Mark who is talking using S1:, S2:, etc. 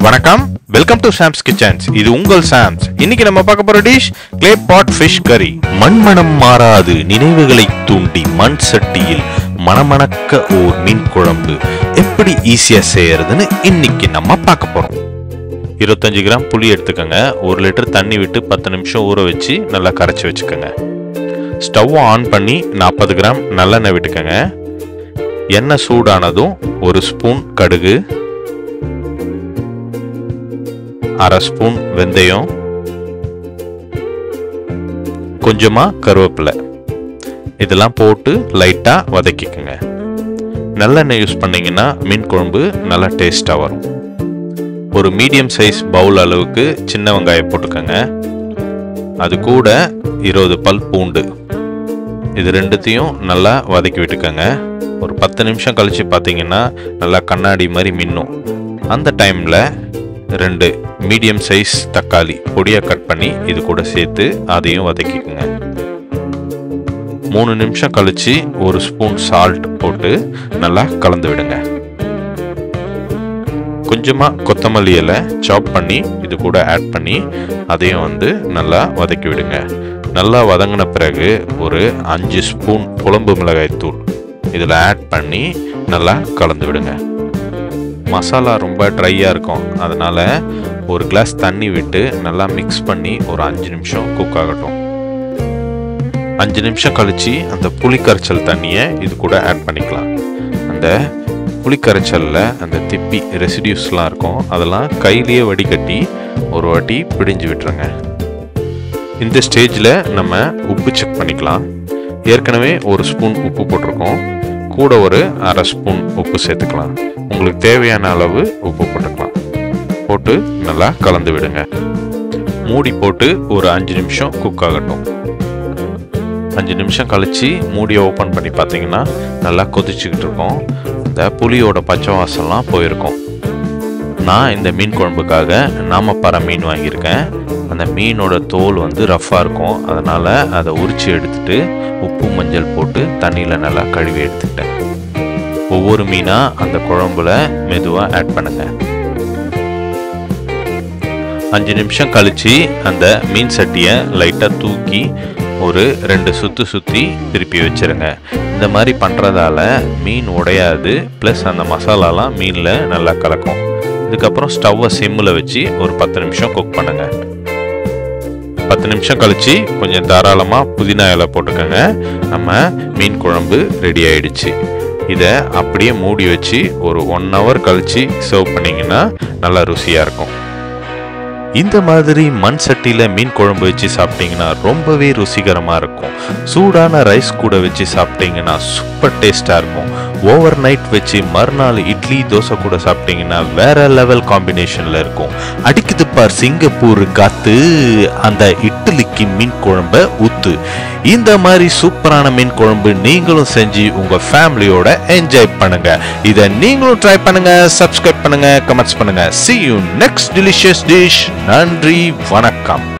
S1: வணக்கம் welcome to Sam's kitchens இது உங்கள் சாம்ஸ் இன்னைக்கு நம்ம பார்க்க போற டிஷ் கிளே பாட் ஃபிஷ் கறி மண்மணம் மாறாது நினைவுகளை தூண்டி மண் சட்டியில் மணமணக்க ஓர் மீன் குழம்பு எப்படி ஈஸியா செய்யறதுன்னு இன்னைக்கு நம்ம பார்க்க போறோம் இருபத்தஞ்சு கிராம் புளி எடுத்துக்கோங்க ஒரு லிட்டர் தண்ணி விட்டு பத்து நிமிஷம் ஊற வச்சு நல்லா கரைச்சி வச்சுக்கோங்க ஸ்டவ் ஆன் பண்ணி நாற்பது கிராம் நல்லெண்ணெய் விட்டுக்கோங்க எண்ணெய் சூடானதும் ஒரு ஸ்பூன் கடுகு அரை ஸ்பூன் வெந்தயம் கொஞ்சமாக கருவேப்பிலை இதெல்லாம் போட்டு லைட்டாக வதக்கிக்கோங்க நல்லெண்ணெய் யூஸ் பண்ணீங்கன்னா மீன் குழம்பு நல்லா டேஸ்ட்டாக வரும் ஒரு மீடியம் சைஸ் பவுல் அளவுக்கு சின்ன வெங்காயம் போட்டுக்கோங்க அது கூட இருபது பல் பூண்டு இது ரெண்டுத்தையும் நல்லா வதக்கி விட்டுக்கோங்க ஒரு பத்து நிமிஷம் கழித்து பார்த்தீங்கன்னா நல்லா கண்ணாடி மாதிரி மின்னும் அந்த டைமில் ரெண்டு மீடியம் சைஸ் தக்காளி பொடியாக கட் பண்ணி இது கூட சேர்த்து அதையும் வதக்கிக்கோங்க மூணு நிமிஷம் கழிச்சு ஒரு ஸ்பூன் சால்ட் போட்டு நல்லா கலந்து விடுங்க கொஞ்சமாக கொத்தமல்லி இலை சாப் பண்ணி இது கூட ஆட் பண்ணி அதையும் வந்து நல்லா வதக்கி விடுங்க நல்லா வதங்கின பிறகு ஒரு அஞ்சு ஸ்பூன் குழம்பு மிளகாய் தூள் இதில் ஆட் பண்ணி நல்லா கலந்து விடுங்க மசாலா ரொம்ப ட்ரையாக இருக்கும் அதனால் ஒரு கிளாஸ் தண்ணி விட்டு நல்லா மிக்ஸ் பண்ணி ஒரு அஞ்சு நிமிஷம் குக் ஆகட்டும் அஞ்சு நிமிஷம் கழித்து அந்த புளிக்கரைச்சல் தண்ணியை இது கூட ஆட் பண்ணிக்கலாம் அந்த புளிக்கரைச்சலில் அந்த திப்பி ரெசிடியூஸ்லாம் இருக்கும் அதெல்லாம் கையிலேயே வடிகட்டி ஒரு வாட்டி பிடிஞ்சு விட்டுருங்க இந்த ஸ்டேஜில் நம்ம உப்பு செக் பண்ணிக்கலாம் ஏற்கனவே ஒரு ஸ்பூன் உப்பு போட்டிருக்கோம் கூட ஒரு அரை ஸ்பூன் உப்பு சேர்த்துக்கலாம் உங்களுக்கு தேவையான அளவு உப்பு போட்டுக்கலாம் போட்டு நல்லா கலந்து விடுங்க மூடி போட்டு ஒரு அஞ்சு நிமிஷம் குக் ஆகட்டும் அஞ்சு நிமிஷம் கழிச்சு மூடியை ஓப்பன் பண்ணி பார்த்தீங்கன்னா நல்லா கொதிச்சுக்கிட்டு இருக்கோம் இந்த புளியோட பச்சை வாசம்லாம் போயிருக்கும் நான் இந்த மீன் குழம்புக்காக நாமப்பாறை மீன் வாங்கியிருக்கேன் அந்த மீனோட தோல் வந்து ரஃப்பாக இருக்கும் அதனால் அதை உரித்து எடுத்துட்டு உப்பு மஞ்சள் போட்டு தண்ணியில் நல்லா கழுவி எடுத்துக்கிட்டேன் ஒவ்வொரு மீனாக அந்த குழம்புல மெதுவாக ஆட் பண்ணுங்க அஞ்சு நிமிஷம் கழிச்சு அந்த மீன் சட்டியை லைட்டாக தூக்கி ஒரு ரெண்டு சுற்று சுற்றி திருப்பி வச்சிருங்க இந்த மாதிரி பண்ணுறதால மீன் உடையாது ப்ளஸ் அந்த மசாலாலாம் மீனில் நல்லா கலக்கும் இதுக்கப்புறம் ஸ்டவ்வை சிம்மில் வச்சு ஒரு பத்து நிமிஷம் குக் பண்ணுங்க பத்து நிமிஷம் கழிச்சு கொஞ்சம் தாராளமாக புதினா இலை போட்டுக்கோங்க நம்ம மீன் குழம்பு ரெடி ஆயிடுச்சு இதை அப்படியே மூடி வச்சு ஒரு ஒன் ஹவர் கழிச்சு சர்வ் பண்ணிங்கன்னா நல்லா ருசியாக இருக்கும் இந்த மாதிரி மண் சட்டியில் மீன் குழம்பு வச்சு சாப்பிட்டீங்கன்னா ரொம்பவே ருசிகரமாக இருக்கும் சூடான ரைஸ் கூட வச்சு சாப்பிட்டீங்கன்னா சூப்பர் டேஸ்ட்டாக இருக்கும் ஓவர் நைட் வச்சு மறுநாள் இட்லி தோசை கூட சாப்பிட்டீங்கன்னா வேற லெவல் காம்பினேஷனில் இருக்கும் அடிக்குது பார் சிங்கப்பூர் காத்து அந்த இட்லிக்கு மீன் குழம்ப ஊத்து இந்த மாதிரி சூப்பரான மீன் குழம்பு நீங்களும் செஞ்சு உங்கள் ஃபேமிலியோட என்ஜாய் பண்ணுங்க இதை நீங்களும் ட்ரை பண்ணுங்க சப்ஸ்கிரைப் பண்ணுங்க கமெண்ட்ஸ் பண்ணுங்க see you next delicious dish நன்றி வணக்கம்